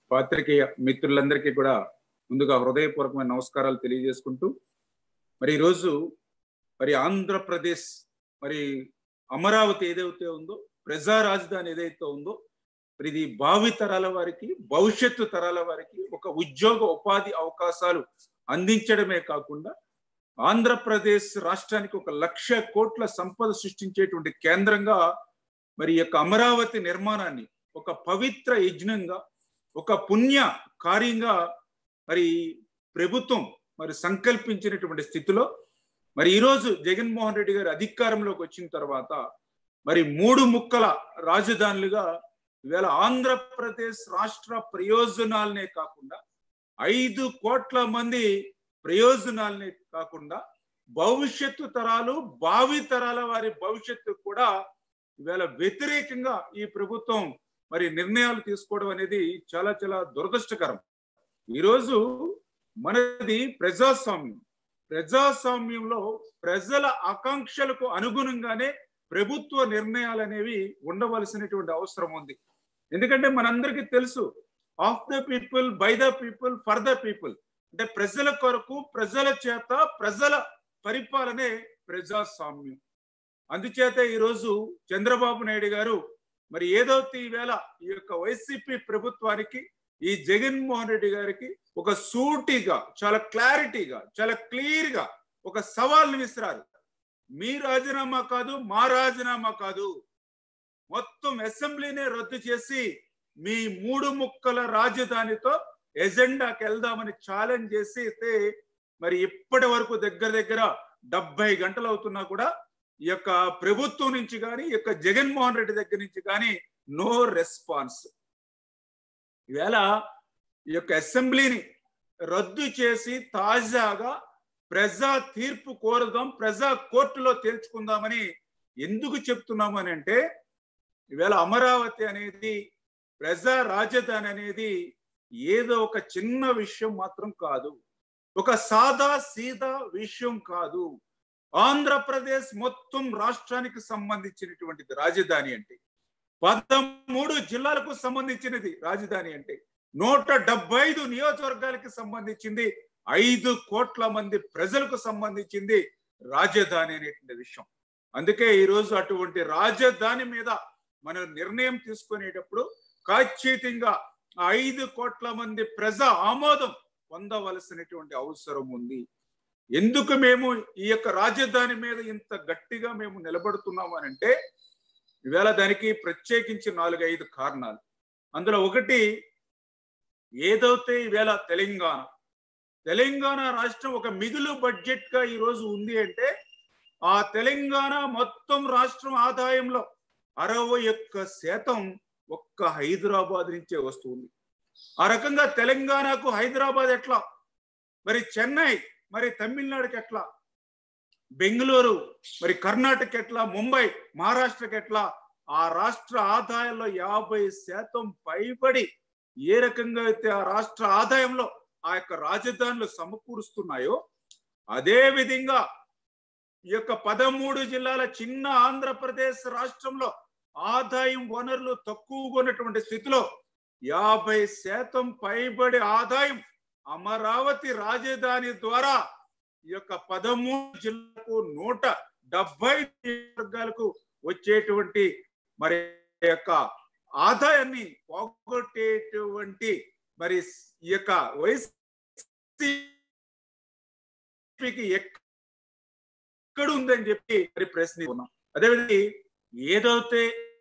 పాత్రికేయ మిత్రులందరికీ కూడా ముందుగా హృదయపూర్వకమైన నమస్కారాలు తెలియజేసుకుంటూ మరి ఈరోజు మరి ఆంధ్రప్రదేశ్ మరి అమరావతి ఏదైతే ఉందో ప్రజా రాజధాని ఏదైతే ఉందో మరి ఇది భావి తరాల వారికి భవిష్యత్తు తరాల వారికి ఒక ఉద్యోగ ఉపాధి అవకాశాలు అందించడమే కాకుండా ఆంధ్రప్రదేశ్ రాష్ట్రానికి ఒక లక్ష కోట్ల సంపద సృష్టించేటువంటి కేంద్రంగా మరి ఈ యొక్క అమరావతి నిర్మాణాన్ని ఒక పవిత్ర యజ్ఞంగా ఒక పుణ్య కార్యంగా మరి ప్రభుత్వం మరి సంకల్పించినటువంటి స్థితిలో మరి ఈరోజు జగన్మోహన్ రెడ్డి గారు అధికారంలోకి వచ్చిన తర్వాత మరి మూడు ముక్కల రాజధానులుగా ఈవేళ ఆంధ్రప్రదేశ్ రాష్ట్ర ప్రయోజనాలనే కాకుండా ఐదు కోట్ల మంది ప్రయోజనాలనే కాకుండా భవిష్యత్తు తరాలు భావి తరాల వారి భవిష్యత్తు కూడా ఈవేళ వ్యతిరేకంగా ఈ ప్రభుత్వం మరి నిర్ణయాలు తీసుకోవడం అనేది చాలా చాలా దురదృష్టకరం ఈరోజు మనది ప్రజాస్వామ్యం ప్రజాస్వామ్యంలో ప్రజల ఆకాంక్షలకు అనుగుణంగానే ప్రభుత్వ నిర్ణయాలు అనేవి ఉండవలసినటువంటి అవసరం ఉంది ఎందుకంటే మనందరికీ తెలుసు of the people by the people for the people అంటే ప్రజల కొరకు ప్రజల చేత ప్రజల పరిపాలనే ప్రజాస్వామ్యం అందుచేత ఈరోజు చంద్రబాబు నాయుడు గారు మరి ఏదైతే ఈవేళ ఈ యొక్క వైసీపీ ప్రభుత్వానికి ఈ జగన్మోహన్ రెడ్డి గారికి ఒక సూటిగా చాలా క్లారిటీగా చాలా క్లియర్ గా ఒక సవాల్ని విసిరారు మీ రాజీనామా కాదు మా రాజీనామా కాదు మొత్తం అసెంబ్లీనే రద్దు చేసి మీ మూడు ముక్కల రాజధానితో ఎజెండాకి వెళ్దామని ఛాలెంజ్ చేసి అయితే మరి ఇప్పటి వరకు దగ్గర దగ్గర డెబ్బై గంటలు అవుతున్నా కూడా ఈ యొక్క ప్రభుత్వం నుంచి కానీ ఈ యొక్క జగన్మోహన్ రెడ్డి దగ్గర నుంచి కానీ నో రెస్పాన్స్ ఈవేళ ఈ యొక్క అసెంబ్లీని రద్దు చేసి తాజాగా ప్రజా తీర్పు కోరుదాం ప్రజా కోర్టులో తేల్చుకుందామని ఎందుకు చెప్తున్నామని అంటే ఈవేళ అమరావతి అనేది ప్రజా రాజధాని అనేది ఏదో ఒక చిన్న విషయం మాత్రం కాదు ఒక సాదా సీదా విషయం కాదు ఆంధ్రప్రదేశ్ మొత్తం రాష్ట్రానికి సంబంధించినటువంటిది రాజధాని అంటే పదమూడు జిల్లాలకు సంబంధించినది రాజధాని అంటే నూట డెబ్బై ఐదు నియోజకవర్గాలకి సంబంధించింది ఐదు కోట్ల మంది ప్రజలకు సంబంధించింది రాజధాని అనేటువంటి విషయం అందుకే ఈరోజు అటువంటి రాజధాని మీద మనం నిర్ణయం తీసుకునేటప్పుడు ఖచ్చితంగా ఐదు కోట్ల మంది ప్రజా ఆమోదం పొందవలసినటువంటి అవసరం ఉంది ఎందుకు మేము ఈ యొక్క రాజధాని మీద ఇంత గట్టిగా మేము నిలబడుతున్నాము అని అంటే ఈవేళ దానికి ప్రత్యేకించి నాలుగు ఐదు కారణాలు అందులో ఒకటి ఏదైతే ఈవేళ తెలంగాణ తెలంగాణ రాష్ట్రం ఒక మిగులు బడ్జెట్ గా ఈరోజు ఉంది అంటే ఆ తెలంగాణ మొత్తం రాష్ట్రం ఆదాయంలో అరవై ఒక్క శాతం ఒక్క హైదరాబాద్ నుంచే వస్తుంది ఆ రకంగా తెలంగాణకు హైదరాబాద్ ఎట్లా మరి చెన్నై మరి తమిళనాడుకి ఎట్లా బెంగళూరు మరి కర్ణాటక ఎట్లా ముంబై మహారాష్ట్రకి ఎట్లా ఆ రాష్ట్ర ఆదాయంలో యాభై శాతం పైబడి ఏ రకంగా అయితే ఆ రాష్ట్ర ఆదాయంలో ఆ యొక్క రాజధానులు సమకూరుస్తున్నాయో అదే విధంగా ఈ యొక్క పదమూడు జిల్లాల చిన్న ఆంధ్రప్రదేశ్ రాష్ట్రంలో ఆదాయం వనరులు తక్కువగా ఉన్నటువంటి స్థితిలో యాభై శాతం పైబడి ఆదాయం అమరావతి రాజధాని ద్వారా ఈ యొక్క పదమూడు జిల్లాలకు నూట డెబ్బై వర్గాలకు వచ్చేటువంటి మరి యొక్క ఆదాయాన్ని పోగొట్టేటువంటి మరి ఈ యొక్క వైసీపీకి ఎక్కడ ఉందని చెప్పి మరి ప్రశ్నిస్తున్నాం అదేవిధంగా ఏదైతే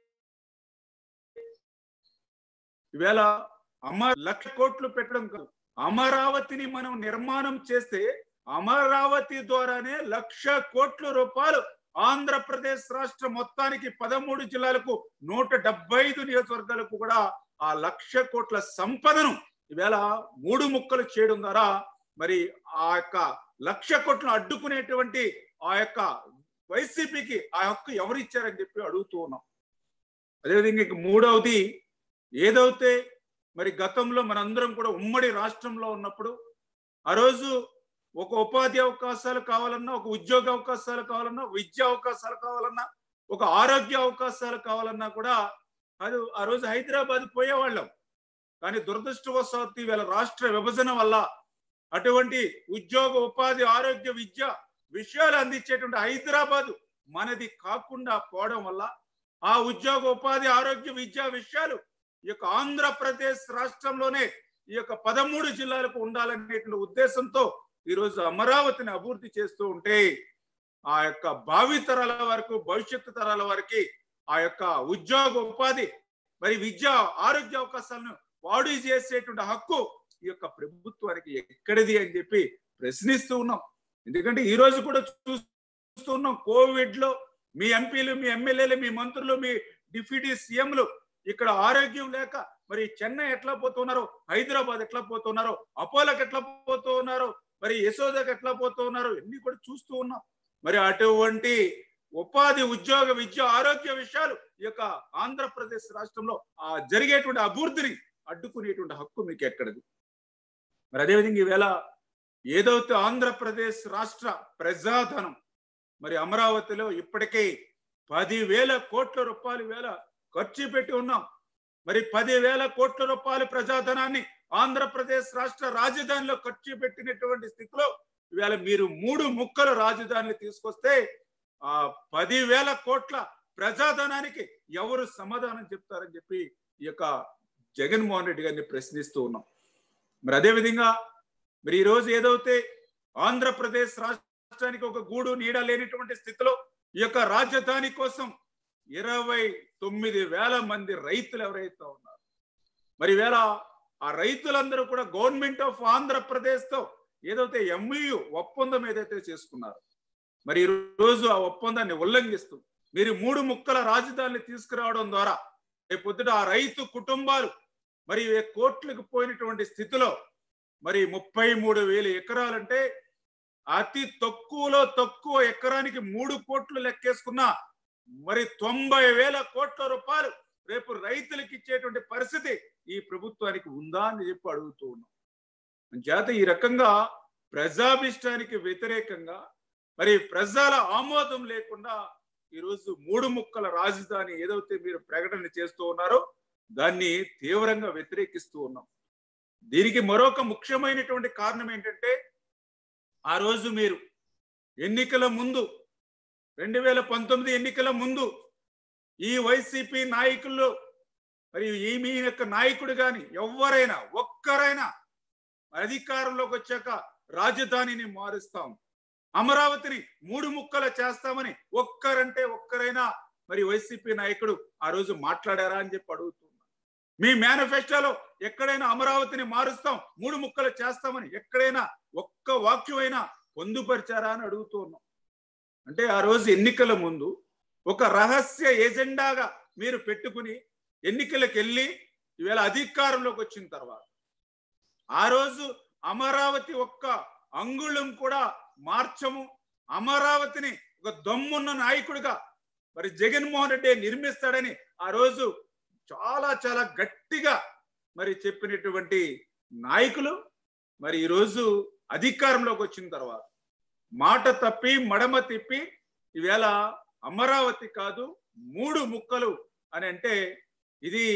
ఈవేళ అమ లక్ష కోట్లు పెట్టడం కాదు అమరావతిని మనం నిర్మాణం చేస్తే అమరావతి ద్వారానే లక్ష కోట్ల రూపాయలు ఆంధ్రప్రదేశ్ రాష్ట్ర మొత్తానికి పదమూడు జిల్లాలకు నూట డెబ్బై ఐదు నియోజకవర్గాలకు కూడా ఆ లక్ష కోట్ల సంపదను ఈవేళ మూడు ముక్కలు చేయడం ద్వారా మరి ఆ యొక్క లక్ష కోట్లను అడ్డుకునేటువంటి ఆ యొక్క వైసీపీకి ఆ హక్కు ఎవరు ఇచ్చారని చెప్పి అడుగుతూ ఉన్నాం అదేవిధంగా ఇక మూడవది ఏదైతే మరి గతంలో మనందరం కూడా ఉమ్మడి రాష్ట్రంలో ఉన్నప్పుడు ఆ రోజు ఒక ఉపాధి అవకాశాలు కావాలన్నా ఒక ఉద్యోగ అవకాశాలు కావాలన్నా విద్యా అవకాశాలు కావాలన్నా ఒక ఆరోగ్య అవకాశాలు కావాలన్నా కూడా అది ఆ రోజు హైదరాబాద్ పోయేవాళ్ళం కానీ దురదృష్టవశాత్తు ఈవేళ రాష్ట్ర విభజన వల్ల అటువంటి ఉద్యోగ ఉపాధి ఆరోగ్య విద్య విషయాలు అందించేటువంటి హైదరాబాద్ మనది కాకుండా పోవడం వల్ల ఆ ఉద్యోగ ఉపాధి ఆరోగ్య విద్యా విషయాలు ఈ యొక్క ఆంధ్రప్రదేశ్ రాష్ట్రంలోనే ఈ యొక్క పదమూడు జిల్లాలకు ఉండాలనేటువంటి ఉద్దేశంతో ఈరోజు అమరావతిని అభివృద్ధి చేస్తూ ఉంటే ఆ యొక్క భావి తరాల వరకు భవిష్యత్తు తరాల వారికి ఆ యొక్క ఉద్యోగ ఉపాధి మరి విద్య ఆరోగ్య అవకాశాలను వాడు చేసేటువంటి హక్కు ఈ యొక్క ప్రభుత్వానికి ఎక్కడిది అని చెప్పి ప్రశ్నిస్తూ ఉన్నాం ఎందుకంటే ఈ రోజు కూడా చూస్తున్నాం కోవిడ్ లో మీ ఎంపీలు మీ ఎమ్మెల్యేలు మీ మంత్రులు మీ డిప్యూటీ సీఎంలు ఇక్కడ ఆరోగ్యం లేక మరి చెన్నై ఎట్లా పోతున్నారో హైదరాబాద్ ఎట్లా పోతున్నారో అపోలోకి ఎట్లా పోతున్నారో మరి యశోదకి ఎట్లా పోతున్నారో ఇన్ని కూడా చూస్తూ ఉన్నాం మరి అటువంటి ఉపాధి ఉద్యోగ విద్య ఆరోగ్య విషయాలు ఈ యొక్క ఆంధ్రప్రదేశ్ రాష్ట్రంలో ఆ జరిగేటువంటి అభివృద్ధిని అడ్డుకునేటువంటి హక్కు మీకు ఎక్కడది మరి అదేవిధంగా ఈవేళ ఏదైతే ఆంధ్రప్రదేశ్ రాష్ట్ర ప్రజాధనం మరి అమరావతిలో ఇప్పటికే పదివేల కోట్ల రూపాయలు వేల ఖర్చు పెట్టి ఉన్నాం మరి పదివేల కోట్ల రూపాయల ప్రజాధనాన్ని ఆంధ్రప్రదేశ్ రాష్ట్ర రాజధానిలో ఖర్చు పెట్టినటువంటి స్థితిలో ఇవాళ మీరు మూడు ముక్కల రాజధానిని తీసుకొస్తే ఆ పదివేల కోట్ల ప్రజాధనానికి ఎవరు సమాధానం చెప్తారని చెప్పి ఈ యొక్క జగన్మోహన్ రెడ్డి గారిని ప్రశ్నిస్తూ ఉన్నాం మరి అదేవిధంగా మరి ఈ రోజు ఏదైతే ఆంధ్రప్రదేశ్ రాష్ట్రానికి ఒక గూడు నీడ లేనిటువంటి స్థితిలో ఈ యొక్క రాజధాని కోసం ఇరవై తొమ్మిది వేల మంది రైతులు ఎవరైతే ఉన్నారు మరి వేళ ఆ రైతులందరూ కూడా గవర్నమెంట్ ఆఫ్ ఆంధ్రప్రదేశ్ తో ఏదైతే ఎంఈయు ఒప్పందం ఏదైతే చేసుకున్నారు మరి ఈ రోజు ఆ ఒప్పందాన్ని ఉల్లంఘిస్తూ మీరు మూడు ముక్కల రాజధానిని తీసుకురావడం ద్వారా రేపొద్దుట ఆ రైతు కుటుంబాలు మరి కోట్లకు పోయినటువంటి స్థితిలో మరి ముప్పై మూడు వేలు ఎకరాలంటే అతి తక్కువలో తక్కువ ఎకరానికి మూడు కోట్లు లెక్కేసుకున్న మరి తొంభై వేల కోట్ల రూపాయలు రేపు రైతులకు ఇచ్చేటువంటి పరిస్థితి ఈ ప్రభుత్వానికి ఉందా అని చెప్పి అడుగుతూ ఉన్నాం చేత ఈ రకంగా ప్రజాభిష్టానికి వ్యతిరేకంగా మరి ప్రజల ఆమోదం లేకుండా ఈరోజు మూడు ముక్కల రాజధాని ఏదైతే మీరు ప్రకటన చేస్తూ ఉన్నారో దాన్ని తీవ్రంగా వ్యతిరేకిస్తూ ఉన్నాం దీనికి మరొక ముఖ్యమైనటువంటి కారణం ఏంటంటే ఆ రోజు మీరు ఎన్నికల ముందు రెండు వేల పంతొమ్మిది ఎన్నికల ముందు ఈ వైసీపీ నాయకుల్లో మరియు ఈ మీ యొక్క నాయకుడు కానీ ఎవరైనా ఒక్కరైనా అధికారంలోకి వచ్చాక రాజధానిని మారుస్తాం అమరావతిని మూడు ముక్కల చేస్తామని ఒక్కరంటే ఒక్కరైనా మరి వైసీపీ నాయకుడు ఆ రోజు మాట్లాడారా అని చెప్పి అడుగుతున్నా మీ మేనిఫెస్టోలో ఎక్కడైనా అమరావతిని మారుస్తాం మూడు ముక్కలు చేస్తామని ఎక్కడైనా ఒక్క వాక్యమైనా పొందుపరిచారా అని అడుగుతూ ఉన్నాం అంటే ఆ రోజు ఎన్నికల ముందు ఒక రహస్య ఎజెండాగా మీరు పెట్టుకుని ఎన్నికలకు వెళ్ళి ఈవేళ అధికారంలోకి వచ్చిన తర్వాత ఆ రోజు అమరావతి ఒక్క అంగుళం కూడా మార్చము అమరావతిని ఒక దమ్మున్న నాయకుడిగా మరి జగన్మోహన్ రెడ్డి నిర్మిస్తాడని ఆ రోజు చాలా చాలా గట్టిగా మరి చెప్పినటువంటి నాయకులు మరి ఈరోజు అధికారంలోకి వచ్చిన తర్వాత మాట తప్పి మడమ తిప్పి ఈవేళ అమరావతి కాదు మూడు ముక్కలు అని అంటే ఇది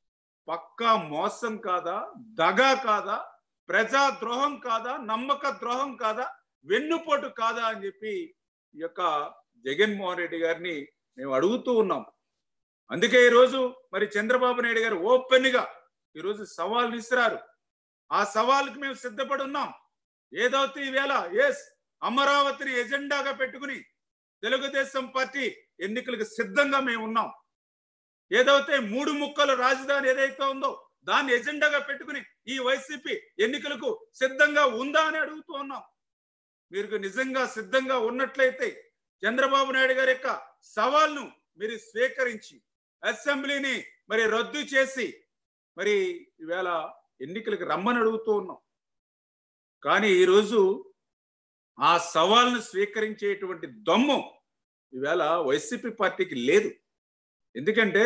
పక్కా మోసం కాదా దగా కాదా ప్రజా ద్రోహం కాదా నమ్మక ద్రోహం కాదా వెన్నుపోటు కాదా అని చెప్పి ఈ యొక్క జగన్మోహన్ రెడ్డి గారిని మేము అడుగుతూ ఉన్నాం అందుకే ఈరోజు మరి చంద్రబాబు నాయుడు గారు ఓపెన్ గా ఈరోజు సవాల్ విసిరారు ఆ సవాల్కి మేము సిద్ధపడి ఉన్నాం ఏదైతే ఈవేళ ఎస్ అమరావతిని ఎజెండాగా పెట్టుకుని తెలుగుదేశం పార్టీ ఎన్నికలకు సిద్ధంగా మేము ఉన్నాం ఏదైతే మూడు ముక్కల రాజధాని ఏదైతే ఉందో దాన్ని ఎజెండాగా పెట్టుకుని ఈ వైసీపీ ఎన్నికలకు సిద్ధంగా ఉందా అని అడుగుతూ ఉన్నాం మీరు నిజంగా సిద్ధంగా ఉన్నట్లయితే చంద్రబాబు నాయుడు గారి యొక్క సవాల్ను మీరు స్వీకరించి అసెంబ్లీని మరి రద్దు చేసి మరి ఈవేళ ఎన్నికలకు రమ్మని అడుగుతూ ఉన్నాం కానీ ఈరోజు ఆ సవాల్ను స్వీకరించేటువంటి దమ్ము ఈవేళ వైసీపీ పార్టీకి లేదు ఎందుకంటే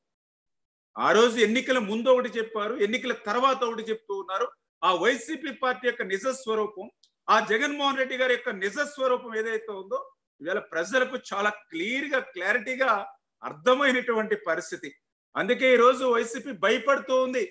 ఆ రోజు ఎన్నికల ముందు ఒకటి చెప్పారు ఎన్నికల తర్వాత ఒకటి చెప్తూ ఉన్నారు ఆ వైసీపీ పార్టీ యొక్క నిజ స్వరూపం ఆ జగన్మోహన్ రెడ్డి గారి యొక్క నిజ స్వరూపం ఏదైతే ఉందో ఇవాళ ప్రజలకు చాలా క్లియర్ గా క్లారిటీగా అర్థమైనటువంటి పరిస్థితి అందుకే ఈ రోజు వైసీపీ భయపడుతూ ఉంది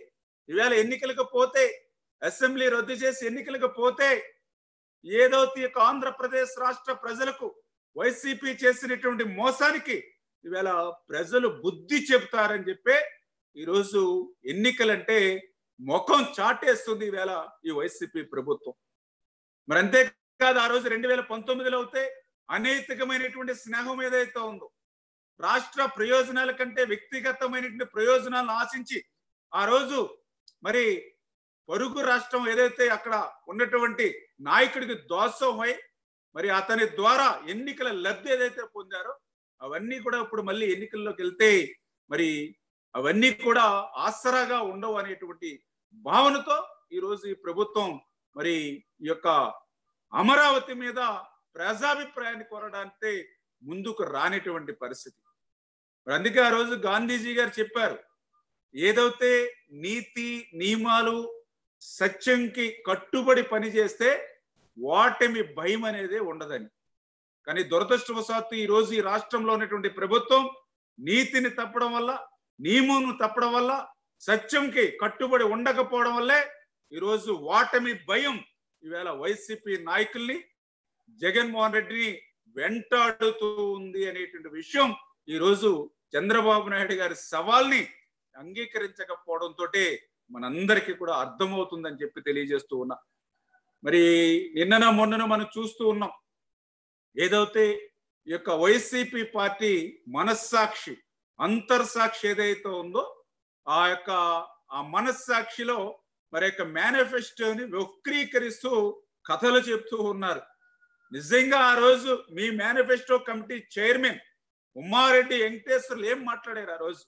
ఈవేళ ఎన్నికలకు పోతే అసెంబ్లీ రద్దు చేసి ఎన్నికలకు పోతే ఏదైతే ఈ యొక్క ఆంధ్రప్రదేశ్ రాష్ట్ర ప్రజలకు వైసీపీ చేసినటువంటి మోసానికి ఈవేళ ప్రజలు బుద్ధి చెబుతారని చెప్పే ఈరోజు ఎన్నికలంటే ముఖం చాటేస్తుంది ఈవేళ ఈ వైసీపీ ప్రభుత్వం మరి అంతేకాదు ఆ రోజు రెండు వేల పంతొమ్మిదిలో అయితే అనైతికమైనటువంటి స్నేహం ఏదైతే ఉందో రాష్ట్ర ప్రయోజనాల కంటే వ్యక్తిగతమైనటువంటి ప్రయోజనాలను ఆశించి ఆ రోజు మరి పొరుగు రాష్ట్రం ఏదైతే అక్కడ ఉన్నటువంటి నాయకుడికి దోషమై మరి అతని ద్వారా ఎన్నికల లబ్ధి ఏదైతే పొందారో అవన్నీ కూడా ఇప్పుడు మళ్ళీ ఎన్నికల్లోకి వెళ్తే మరి అవన్నీ కూడా ఆసరాగా ఉండవు అనేటువంటి భావనతో ఈరోజు ఈ ప్రభుత్వం మరి ఈ యొక్క అమరావతి మీద ప్రజాభిప్రాయాన్ని కోరడానికి ముందుకు రానిటువంటి పరిస్థితి మరి అందుకే ఆ రోజు గాంధీజీ గారు చెప్పారు ఏదైతే నీతి నియమాలు సత్యంకి కట్టుబడి పనిచేస్తే ఓటమి భయం అనేది ఉండదని కానీ దురదృష్టవశాత్తు ఈ రోజు ఈ రాష్ట్రంలో ఉన్నటువంటి ప్రభుత్వం నీతిని తప్పడం వల్ల నియమం తప్పడం వల్ల సత్యంకి కట్టుబడి ఉండకపోవడం వల్లే ఈరోజు ఓటమి భయం ఈవేళ వైసీపీ నాయకుల్ని జగన్మోహన్ రెడ్డిని వెంటాడుతూ ఉంది అనేటువంటి విషయం ఈ రోజు చంద్రబాబు నాయుడు గారి సవాల్ని అంగీకరించకపోవడంతో మనందరికీ కూడా అర్థమవుతుందని చెప్పి తెలియజేస్తూ ఉన్నా మరి నిన్నన మొన్నన మనం చూస్తూ ఉన్నాం ఏదైతే ఈ యొక్క వైసీపీ పార్టీ మనస్సాక్షి అంతర్సాక్షి ఏదైతే ఉందో ఆ యొక్క ఆ మనస్సాక్షిలో మరి యొక్క మేనిఫెస్టోని వక్రీకరిస్తూ కథలు చెప్తూ ఉన్నారు నిజంగా ఆ రోజు మీ manifesto committee chairman Ummareddy Venkateswarlu ఏం మాట్లాడారు ఆ రోజు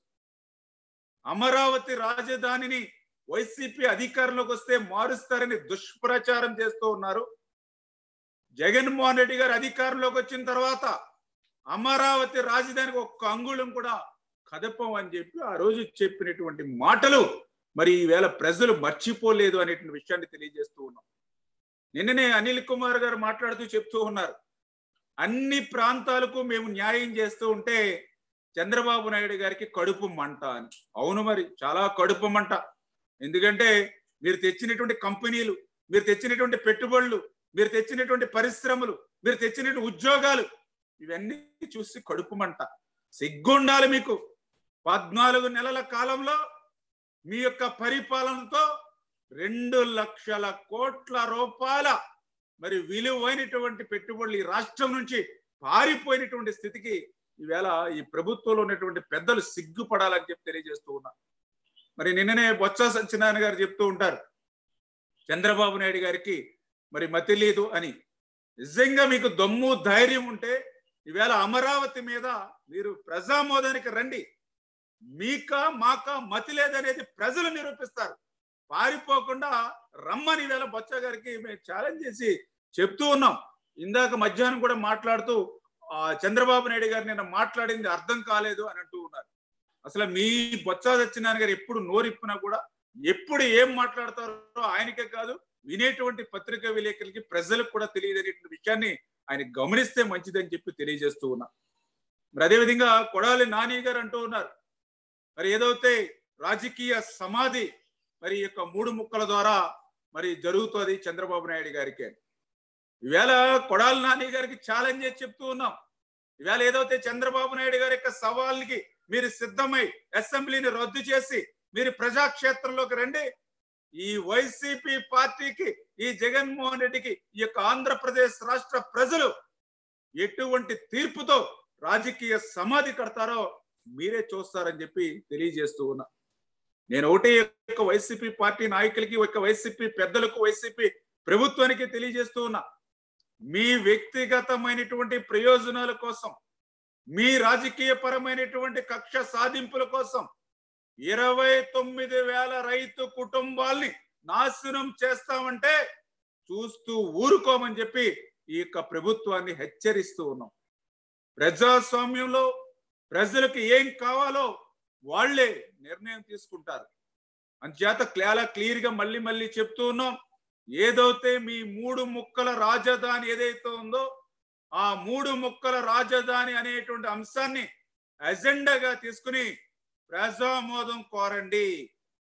అమరావతి రాజధానిని వైసీపీ అధికారంలోకి వస్తే మారుస్తారని దుష్ప్రచారం చేస్తూ ఉన్నారు జగన్మోహన్ రెడ్డి గారు అధికారంలోకి వచ్చిన తర్వాత అమరావతి రాజధానికి ఒక్క అంగుళం కూడా కదపం అని చెప్పి ఆ రోజు చెప్పినటువంటి మాటలు మరి ఈవేళ ప్రజలు మర్చిపోలేదు అనేటువంటి విషయాన్ని తెలియజేస్తూ ఉన్నాం నిన్ననే అనిల్ కుమార్ గారు మాట్లాడుతూ చెప్తూ ఉన్నారు అన్ని ప్రాంతాలకు మేము న్యాయం చేస్తూ ఉంటే చంద్రబాబు నాయుడు గారికి కడుపు మంట అని అవును మరి చాలా కడుపు మంట ఎందుకంటే మీరు తెచ్చినటువంటి కంపెనీలు మీరు తెచ్చినటువంటి పెట్టుబడులు మీరు తెచ్చినటువంటి పరిశ్రమలు మీరు తెచ్చినటువంటి ఉద్యోగాలు ఇవన్నీ చూసి కడుపు మంట సిగ్గుండాలి మీకు పద్నాలుగు నెలల కాలంలో మీ యొక్క పరిపాలనతో రెండు లక్షల కోట్ల రూపాయల మరి విలువైనటువంటి పెట్టుబడులు ఈ రాష్ట్రం నుంచి పారిపోయినటువంటి స్థితికి ఈవేళ ఈ ప్రభుత్వంలో ఉన్నటువంటి పెద్దలు సిగ్గుపడాలని చెప్పి తెలియజేస్తూ ఉన్నా మరి నిన్ననే బొత్స సత్యనారాయణ గారు చెప్తూ ఉంటారు చంద్రబాబు నాయుడు గారికి మరి మతి లేదు అని నిజంగా మీకు దమ్ము ధైర్యం ఉంటే ఈవేళ అమరావతి మీద మీరు ప్రజామోదానికి రండి మీక మాక మతి లేదనేది ప్రజలు నిరూపిస్తారు పారిపోకుండా రమ్మని వేళ బొత్స గారికి మేము ఛాలెంజ్ చేసి చెప్తూ ఉన్నాం ఇందాక మధ్యాహ్నం కూడా మాట్లాడుతూ ఆ చంద్రబాబు నాయుడు గారు నిన్న మాట్లాడింది అర్థం కాలేదు అని అంటూ ఉన్నారు అసలు మీ బొత్స సత్యనారాయణ గారు ఎప్పుడు నోరిప్పినా కూడా ఎప్పుడు ఏం మాట్లాడతారో ఆయనకే కాదు వినేటువంటి పత్రికా విలేకరులకి ప్రజలకు కూడా తెలియదనేటువంటి విషయాన్ని ఆయన గమనిస్తే మంచిదని చెప్పి తెలియజేస్తూ ఉన్నా మరి అదేవిధంగా కొడాలి నాని గారు అంటూ ఉన్నారు మరి ఏదైతే రాజకీయ సమాధి మరి ఈ యొక్క మూడు ముక్కల ద్వారా మరి జరుగుతుంది చంద్రబాబు నాయుడు గారికి ఈవేళ కొడాలి నాని గారికి ఛాలెంజ్ చేసి చెప్తూ ఉన్నాం ఈవేళ ఏదైతే చంద్రబాబు నాయుడు గారి యొక్క సవాల్కి మీరు సిద్ధమై అసెంబ్లీని రద్దు చేసి మీరు ప్రజాక్షేత్రంలోకి రండి ఈ వైసీపీ పార్టీకి ఈ జగన్మోహన్ రెడ్డికి ఈ యొక్క ఆంధ్రప్రదేశ్ రాష్ట్ర ప్రజలు ఎటువంటి తీర్పుతో రాజకీయ సమాధి కడతారో మీరే చూస్తారని చెప్పి తెలియజేస్తూ ఉన్నా నేను ఒకటే యొక్క వైసీపీ పార్టీ నాయకులకి ఒక వైసీపీ పెద్దలకు వైసీపీ ప్రభుత్వానికి తెలియజేస్తూ ఉన్నా మీ వ్యక్తిగతమైనటువంటి ప్రయోజనాల కోసం మీ రాజకీయ పరమైనటువంటి కక్ష సాధింపుల కోసం ఇరవై తొమ్మిది వేల రైతు కుటుంబాల్ని నాశనం చేస్తామంటే చూస్తూ ఊరుకోమని చెప్పి ఈ యొక్క ప్రభుత్వాన్ని హెచ్చరిస్తూ ఉన్నాం ప్రజాస్వామ్యంలో ప్రజలకు ఏం కావాలో వాళ్లే నిర్ణయం తీసుకుంటారు అంచేత క్లాల క్లియర్ గా మళ్ళీ మళ్ళీ చెప్తూ ఉన్నాం ఏదైతే మీ మూడు ముక్కల రాజధాని ఏదైతే ఉందో ఆ మూడు ముక్కల రాజధాని అనేటువంటి అంశాన్ని అజెండాగా తీసుకుని ప్రజామోదం కోరండి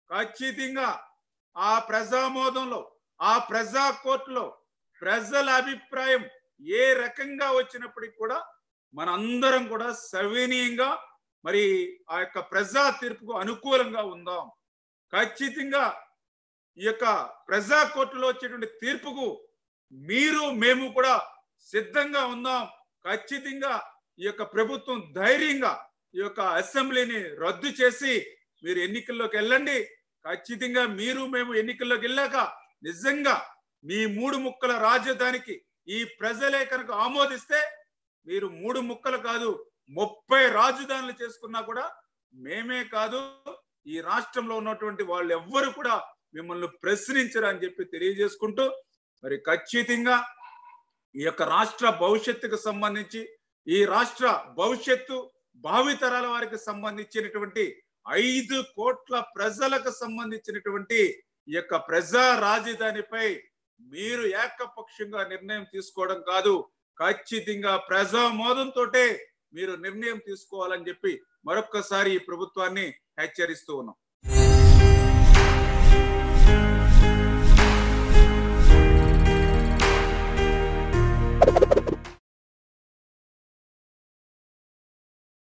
ఖచ్చితంగా ఆ ప్రజామోదంలో ఆ ప్రజా కోర్టులో ప్రజల అభిప్రాయం ఏ రకంగా వచ్చినప్పటికీ కూడా మనందరం కూడా సవినీయంగా మరి ఆ యొక్క ప్రజా తీర్పుకు అనుకూలంగా ఉందాం ఖచ్చితంగా ఈ యొక్క ప్రజా కోర్టులో వచ్చేటువంటి తీర్పుకు మీరు మేము కూడా సిద్ధంగా ఉందాం ఖచ్చితంగా ఈ యొక్క ప్రభుత్వం ధైర్యంగా ఈ యొక్క అసెంబ్లీని రద్దు చేసి మీరు ఎన్నికల్లోకి వెళ్ళండి ఖచ్చితంగా మీరు మేము ఎన్నికల్లోకి వెళ్ళాక నిజంగా మీ మూడు ముక్కల రాజధానికి ఈ ప్రజలే కనుక ఆమోదిస్తే మీరు మూడు ముక్కలు కాదు ముప్పై రాజధానులు చేసుకున్నా కూడా మేమే కాదు ఈ రాష్ట్రంలో ఉన్నటువంటి వాళ్ళు ఎవ్వరు కూడా మిమ్మల్ని ప్రశ్నించరు అని చెప్పి తెలియజేసుకుంటూ మరి ఖచ్చితంగా ఈ యొక్క రాష్ట్ర భవిష్యత్తుకు సంబంధించి ఈ రాష్ట్ర భవిష్యత్తు భావితరాల వారికి సంబంధించినటువంటి ఐదు కోట్ల ప్రజలకు సంబంధించినటువంటి ఈ యొక్క ప్రజా రాజధానిపై మీరు ఏకపక్షంగా నిర్ణయం తీసుకోవడం కాదు ఖచ్చితంగా ప్రజా మోదంతో మీరు నిర్ణయం తీసుకోవాలని చెప్పి మరొక్కసారి ఈ ప్రభుత్వాన్ని హెచ్చరిస్తూ ఉన్నాం